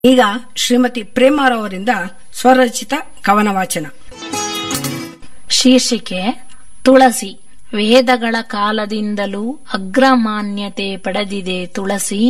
ಈಗ ಶ್ರೀಮತಿ ಪ್ರೇಮಾರವರಿಂದ ಸ್ವರಚಿತ ಕವನ ವಾಚನ ಶೀರ್ಷಿಕೆ ತುಳಸಿ ವೇದಗಳ ಕಾಲದಿಂದಲೂ ಅಗ್ರಮಾನ್ಯತೆ ಪಡೆದಿದೆ ತುಳಸಿ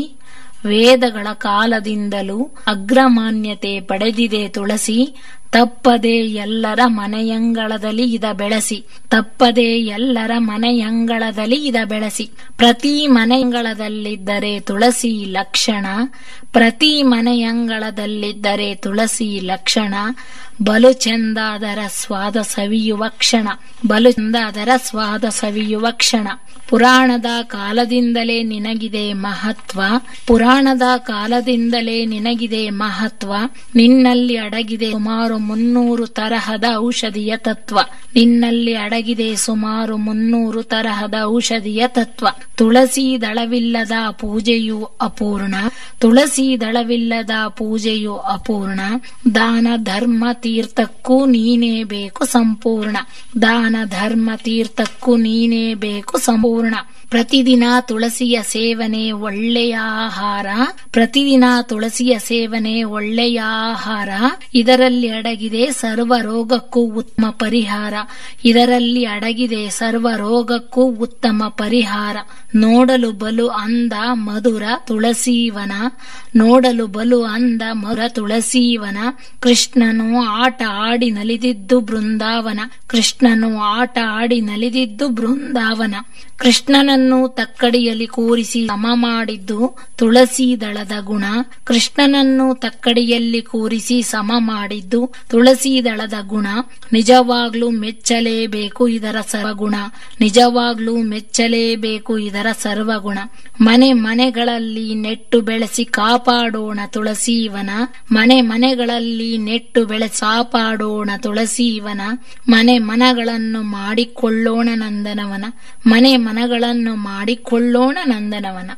ವೇದಗಳ ಕಾಲದಿಂದಲೂ ಅಗ್ರಮಾನ್ಯತೆ ಪಡೆದಿದೆ ತುಳಸಿ ತಪ್ಪದೆ ಎಲ್ಲರ ಮನೆಯಂಗಳದಲ್ಲಿ ಇದ ಬೆಳೆಸಿ ತಪ್ಪದೆ ಎಲ್ಲರ ಮನೆಯಂಗಳದಲ್ಲಿ ಇದ ಬೆಳೆಸಿ ಪ್ರತಿ ಮನೆಯಂಗಳದಲ್ಲಿದ್ದರೆ ತುಳಸಿ ಲಕ್ಷಣ ಪ್ರತಿ ಮನೆಯಂಗಳದಲ್ಲಿದ್ದರೆ ತುಳಸಿ ಲಕ್ಷಣ ಬಲು ಚೆಂದಾದರ ಸ್ವಾದ ಸವಿಯುವ ಕ್ಷಣ ಬಲು ಚೆಂದಾದರ ಸ್ವಾದ ಸವಿಯುವ ಕ್ಷಣ ಪುರಾಣದ ಕಾಲದಿಂದಲೇ ನಿನಗಿದೆ ಮಹತ್ವ ಪುರಾಣದ ಕಾಲದಿಂದಲೇ ನಿನಗಿದೆ ಮಹತ್ವ ನಿನ್ನಲ್ಲಿ ಅಡಗಿದೆ ಸುಮಾರು ಮುನ್ನೂರು ತರಹದ ಔಷಧಿಯ ತತ್ವ ನಿನ್ನಲ್ಲಿ ಅಡಗಿದೆ ಸುಮಾರು ಮುನ್ನೂರು ತರಹದ ಔಷಧಿಯ ತತ್ವ ತುಳಸಿ ದಳವಿಲ್ಲದ ಪೂಜೆಯು ಅಪೂರ್ಣ ತುಳಸಿ ದಳವಿಲ್ಲದ ಪೂಜೆಯು ಅಪೂರ್ಣ ದಾನ ಧರ್ಮ ತೀರ್ಥಕ್ಕೂ ನೀನೇ ಬೇಕು ಸಂಪೂರ್ಣ ದಾನ ಧರ್ಮ ತೀರ್ಥಕ್ಕೂ ನೀನೇ ಬೇಕು ಸಂಪೂರ್ಣ ಪ್ರತಿದಿನ ತುಳಸಿಯ ಸೇವನೆ ಒಳ್ಳೆಯ ಆಹಾರ ಪ್ರತಿದಿನ ತುಳಸಿಯ ಸೇವನೆ ಒಳ್ಳೆಯ ಆಹಾರ ಇದರಲ್ಲಿ ಅಡಗಿದೆ ಸರ್ವ ರೋಗಕ್ಕೂ ಉತ್ತಮ ಪರಿಹಾರ ಇದರಲ್ಲಿ ಅಡಗಿದೆ ಸರ್ವ ರೋಗಕ್ಕೂ ಉತ್ತಮ ಪರಿಹಾರ ನೋಡಲು ಬಲು ಅಂದ ಮಧುರ ತುಳಸೀವನ ನೋಡಲು ಬಲು ಅಂದ ಮಧುರ ತುಳಸೀವನ ಕೃಷ್ಣನು ಆಟ ಆಡಿ ನಲಿದಿದ್ದು ಬೃಂದಾವನ ಕೃಷ್ಣನು ಆಟ ಆಡಿ ನಲಿದಿದ್ದು ಬೃಂದಾವನ ಕೃಷ್ಣನನ್ನು ತಕ್ಕಡಿಯಲ್ಲಿ ಕೂರಿಸಿ ಸಮ ಮಾಡಿದ್ದು ತುಳಸಿ ದಳದ ಗುಣ ಕೃಷ್ಣನನ್ನು ತಕ್ಕಡಿಯಲ್ಲಿ ಕೂರಿಸಿ ಸಮ ಮಾಡಿದ್ದು ತುಳಸಿ ದಳದ ಗುಣ ನಿಜವಾಗ್ಲೂ ಮೆಚ್ಚಲೇಬೇಕು ಇದರ ಸರ್ವಗುಣ ನಿಜವಾಗ್ಲೂ ಮೆಚ್ಚಲೇಬೇಕು ಇದರ ಸರ್ವಗುಣ ಮನೆ ಮನೆಗಳಲ್ಲಿ ನೆಟ್ಟು ಬೆಳೆಸಿ ಕಾಪಾಡೋಣ ತುಳಸೀವನ ಮನೆ ಮನೆಗಳಲ್ಲಿ ನೆಟ್ಟು ಬೆಳೆಸಿ ಕಾಪಾಡೋಣ ತುಳಸೀವನ ಮನೆ ಮನಗಳನ್ನು ಮಾಡಿಕೊಳ್ಳೋಣ ನಂದನವನ ಮನೆ ಮನಗಳನ್ನು ಮಾಡಿಕೊಳ್ಳೋಣ ನಂದನವನ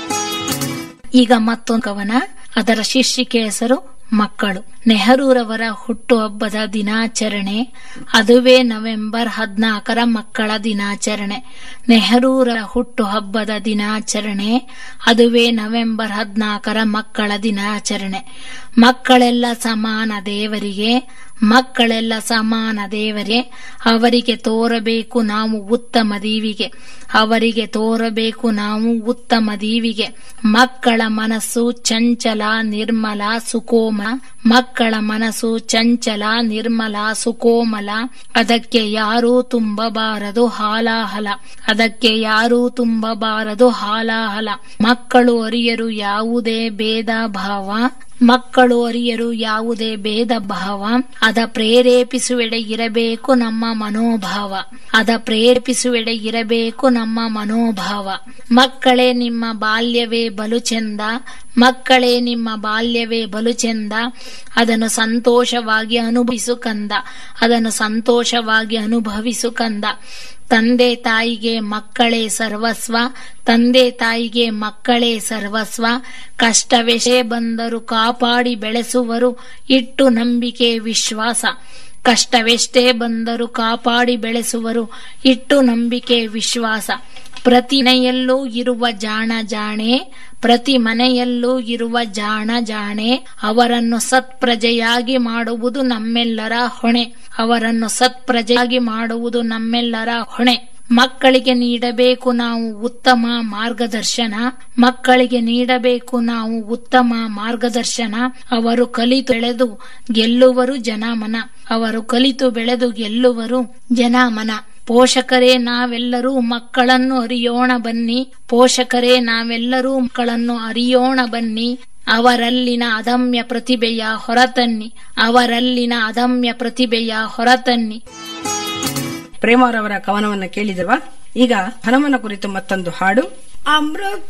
ಈಗ ಮತ್ತೊಂದು ಕವನ ಅದರ ಶೀರ್ಷಿಕೆ ಹೆಸರು ಮಕ್ಕಳು ನೆಹರೂರವರ ಹುಟ್ಟುಹಬ್ಬದ ದಿನಾಚರಣೆ ಅದುವೇ ನವೆಂಬರ್ ಹದಿನಾಲ್ಕರ ಮಕ್ಕಳ ದಿನಾಚರಣೆ ನೆಹರೂರ ಹುಟ್ಟುಹಬ್ಬದ ದಿನಾಚರಣೆ ಅದುವೇ ನವೆಂಬರ್ ಹದಿನಾಲ್ಕರ ಮಕ್ಕಳ ದಿನಾಚರಣೆ ಮಕ್ಕಳೆಲ್ಲ ಸಮಾನ ದೇವರಿಗೆ ಮಕ್ಕಳೆಲ್ಲ ಸಮಾನ ದೇವರೇ ಅವರಿಗೆ ತೋರಬೇಕು ನಾವು ಉತ್ತಮ ದೀವಿಗೆ ಅವರಿಗೆ ತೋರಬೇಕು ನಾವು ಉತ್ತಮ ದೀವಿಗೆ ಮಕ್ಕಳ ಮನಸ್ಸು ಚಂಚಲ ನಿರ್ಮಲ ಸುಕೋಮ ಮಕ್ಕಳ ಮನಸ್ಸು ಚಂಚಲ ನಿರ್ಮಲ ಸುಕೋಮಲ ಅದಕ್ಕೆ ಯಾರೂ ತುಂಬಬಾರದು ಹಾಲಾಹಲ ಅದಕ್ಕೆ ಯಾರೂ ತುಂಬಬಾರದು ಹಾಲಾಹಲ ಮಕ್ಕಳು ಅರಿಯರು ಯಾವುದೇ ಭೇದ ಭಾವ ಮಕ್ಕಳು ಅರಿಯರು ಯಾವುದೇ ಭೇದ ಭಾವ ಅದ ಪ್ರೇರೇಪಿಸುವೆಡೆ ಇರಬೇಕು ನಮ್ಮ ಮನೋಭಾವ ಅದ ಪ್ರೇರೇಪಿಸುವೆಡೆ ಇರಬೇಕು ನಮ್ಮ ಮನೋಭಾವ ಮಕ್ಕಳೇ ನಿಮ್ಮ ಬಾಲ್ಯವೇ ಬಲು ಚೆಂದ ಮಕ್ಕಳೇ ನಿಮ್ಮ ಬಾಲ್ಯವೇ ಬಲು ಚೆಂದ ಅದನ್ನು ಸಂತೋಷವಾಗಿ ಅನುಭವಿಸು ಕಂದ ಅದನ್ನು ಸಂತೋಷವಾಗಿ ಅನುಭವಿಸು ಕಂದ ತಂದೆ ತಾಯಿಗೆ ಮಕ್ಕಳೇ ಸರ್ವಸ್ವ ತಂದೆ ತಾಯಿಗೆ ಮಕ್ಕಳೇ ಸರ್ವಸ್ವ ಕಷ್ಟವೆಷೇ ಬಂದರೂ ಕಾಪಾಡಿ ಬೆಳೆಸುವರು ಇಟ್ಟು ನಂಬಿಕೆ ವಿಶ್ವಾಸ ಕಷ್ಟವೆಷ್ಟೇ ಬಂದರೂ ಕಾಪಾಡಿ ಬೆಳೆಸುವರು ಇಟ್ಟು ನಂಬಿಕೆ ವಿಶ್ವಾಸ ಪ್ರತಿ ಮನೆಯಲ್ಲೂ ಇರುವ ಜಾಣ ಜಾಣೆ ಪ್ರತಿ ಮನೆಯಲ್ಲೂ ಇರುವ ಜಾಣ ಜಾಣೆ ಅವರನ್ನು ಸತ್ಪ್ರಜೆಯಾಗಿ ಮಾಡುವುದು ನಮ್ಮೆಲ್ಲರ ಹೊಣೆ ಅವರನ್ನು ಸತ್ಪ್ರಜೆಯಾಗಿ ಮಾಡುವುದು ನಮ್ಮೆಲ್ಲರ ಹೊಣೆ ಮಕ್ಕಳಿಗೆ ನೀಡಬೇಕು ನಾವು ಉತ್ತಮ ಮಾರ್ಗದರ್ಶನ ಮಕ್ಕಳಿಗೆ ನೀಡಬೇಕು ನಾವು ಉತ್ತಮ ಮಾರ್ಗದರ್ಶನ ಅವರು ಕಲಿತು ಬೆಳೆದು ಗೆಲ್ಲುವರು ಜನಮನ ಅವರು ಕಲಿತು ಬೆಳೆದು ಗೆಲ್ಲುವರು ಜನಮನ ಪೋಷಕರೇ ನಾವೆಲ್ಲರೂ ಮಕ್ಕಳನ್ನು ಅರಿಯೋಣ ಬನ್ನಿ ಪೋಷಕರೇ ನಾವೆಲ್ಲರೂ ಮಕ್ಕಳನ್ನು ಅರಿಯೋಣ ಬನ್ನಿ ಅವರಲ್ಲಿನ ಅದಮ್ಯ ಪ್ರತಿಭೆಯ ಹೊರತನ್ನಿ ಅವರಲ್ಲಿನ ಅದಮ್ಯ ಪ್ರತಿಭೆಯ ಹೊರತನ್ನಿ ಪ್ರೇಮಾರವರ ಕವನವನ್ನ ಕೇಳಿದಲ್ವಾ ಈಗ ಹನುಮನ ಕುರಿತು ಮತ್ತೊಂದು ಹಾಡು ಅಮೃತ